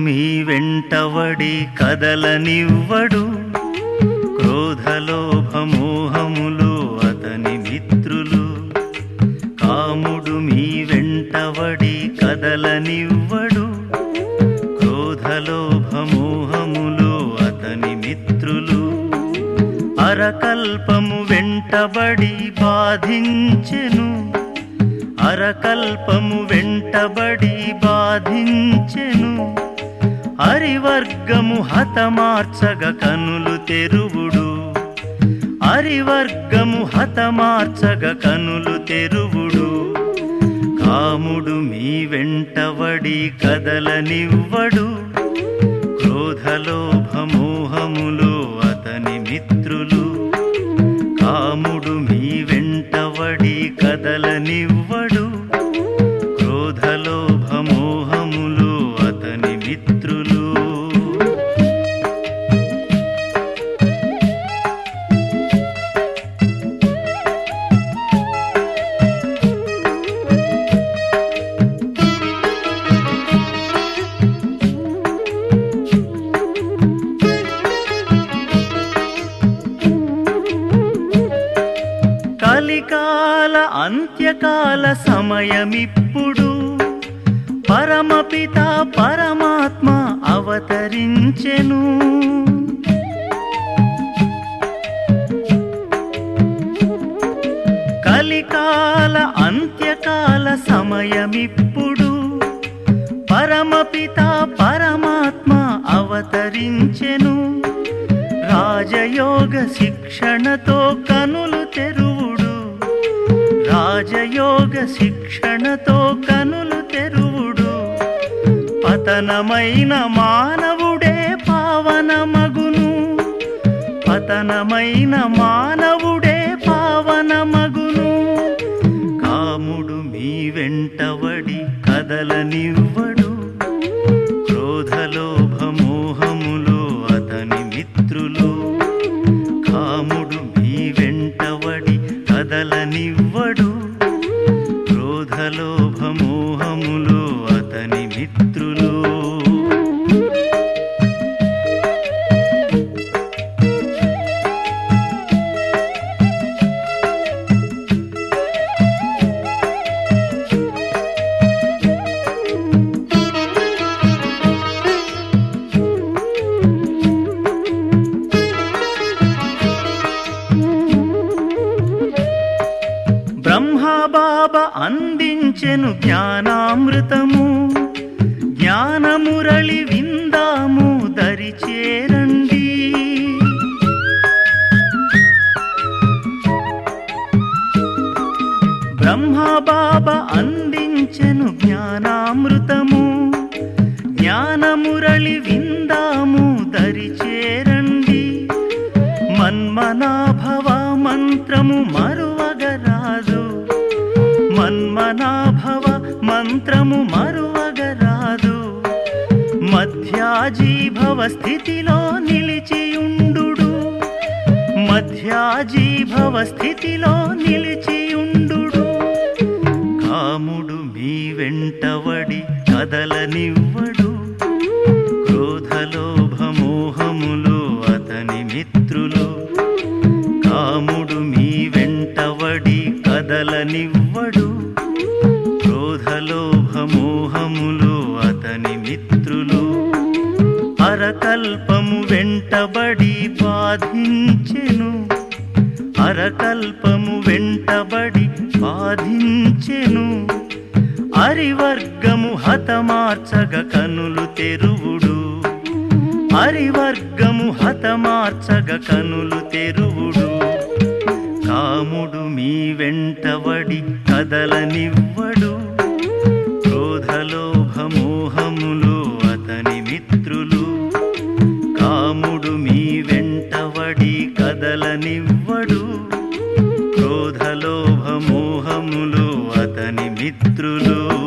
మీ వెంటవడి కదలనివ్వడు క్రోధలోభమోహములు అతని మిత్రులు కాముడు మీ వెంటవడి కదలనివ్వడు క్రోధలోభమోహములు అతని మిత్రులు అరకల్పము వెంటబడి బాధించెను అరకల్పము వెంటబడి బాధించెను అరివర్గము హతమార్చగ కనులు తెరువుడు అరివర్గము హతమార్చగ కనులు తెరువుడు కాముడు మీ వెంటవడి కదలనివ్వడు క్రోధలోభమోహములు అతని మిత్రులు కాముడు మీ వెంటవడి కదలనివ్వడు క్రోధలోభమోహములు అతని మిత్రులు కలికాల అంత్యకాల సమయమిప్పుడు పరమపిత పరమాత్మ అవతరించెను కలికాల అంత్యకాల సమయమిప్పుడు పరమపిత పరమాత్మ అవతరించెను రాజయోగ శిక్షణతో కనులు తెరువుడు రాజయోగ శిక్షణతో కనులు తెరువుడు పతనమైన మానవుడే పావనమగును పతనమైన మానవుడే పావనమగును కాముడు మీ వెంటవడి కదలనివ్వడు క్రోధలోభమోహములు అతని మిత్రులు కాముడు మీ వెంటవడి కదలనివ్వడు క్రోధలోభమోహములు అతని మిత్రులు బ్రహ్మబాబ అందించెను జ్ఞానామృతము జ్ఞానమురళి విందాము దరిచేరండి బ్రహ్మబాబ అందించెను జ్ఞానామృతము జ్ఞానమురళి విందాము దరిచేరండి మన్మనాభవ మంత్రము మరువగరాదు మన్మనాభవ మంత్రము మరువగరాదు మధ్యాజీభవ స్థితిలో నిలిచియుండు మధ్యాజీభవ స్థితిలో నిలిచియుండు కాముడు మీ వెంటవడి కదలనివ్వడు క్రోధలోభమోహములు అతని మిత్రులు కాముడు మీ వెంటవడి కదలనివ్వడు క్రోధలోభమోహములు అతని మిత్రులు అరకల్పము వెంటబడి బాధించెను అరకల్పము వెంటబడి బాధించెను అరివర్గము హతమార్చగ కనులు తెరువుడు అరివర్గము హతమార్చగ కనులు తెరువుడు కాముడు మీ వెంటవడి కదలనివ్వడు క్రోధలోభమోహములు అతని మిత్రులు కాముడు మీ వెంటవడి కదలనివ్వడు క్రోధలోభమోహములు అతని మిత్రులు